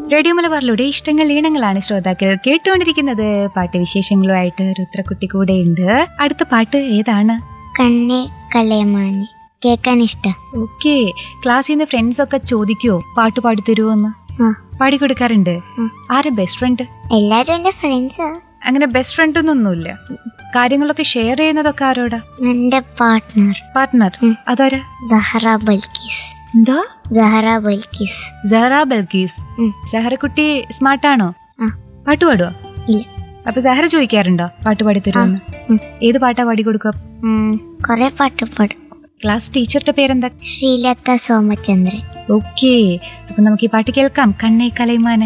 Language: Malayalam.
റേഡിയോ മലബാറിലൂടെ ഇഷ്ടങ്ങൾ ഈണങ്ങളാണ് ശ്രോതാക്കൾ കേട്ടുകൊണ്ടിരിക്കുന്നത് പാട്ട് വിശേഷങ്ങളുമായിട്ട് രുദ്രക്കുട്ടി കൂടെയുണ്ട് അടുത്ത പാട്ട് ഏതാണ് കണ്ണേ കലയമാനെ കേൾക്കാൻ ഇഷ്ട ഓക്കെ ക്ലാസ്സിൽ നിന്ന് ഫ്രണ്ട്സ് ഒക്കെ ചോദിക്കുവോ പാട്ട് പാടിത്തരുമോന്ന് ആ പാടിക്കൊടുക്കാറുണ്ട് ഉം. ആരാ ബെസ്റ്റ് ഫ്രണ്ട് എല്ലാരും എന്റെ ഫ്രണ്ട്സാ അങ്ങനെ ബെസ്റ്റ് ഫ്രണ്ട് ഒന്നൊന്നുമില്ല കാര്യങ്ങളൊക്കെ ഷെയർ ചെയ്യുന്നതൊക്കെ ആരോടാ എന്റെ പാർട്ട്ണർ പാർട്ട്ണർ ഉം. അതാരാ സഹറ ബൽക്കീസ് എന്താ സഹറ ബൽക്കീസ് സഹറ ബൽക്കീസ് ഉം. സഹറക്കുട്ടി സ്മാർട്ടാണോ ആ പാട്ട് പാടുവോ ഇല്ല അപ്പൊ സഹറ ചോദിക്കാറുണ്ടോ പാട്ട് പാടിത്തരുമെന്ന് ഉം. ഏത് പാട്ടാ പാടി കൊടുക്കുക ഉം, കൊറേ പാട്ട് പാടും ക്ലാസ് ടീച്ചറുടെ പേരെന്താ ശ്രീലത സോമചന്ദ്രൻ ഓക്കെ അപ്പൊ നമുക്ക് ഈ പാട്ട് കേൾക്കാം കണ്ണേ കലൈമാന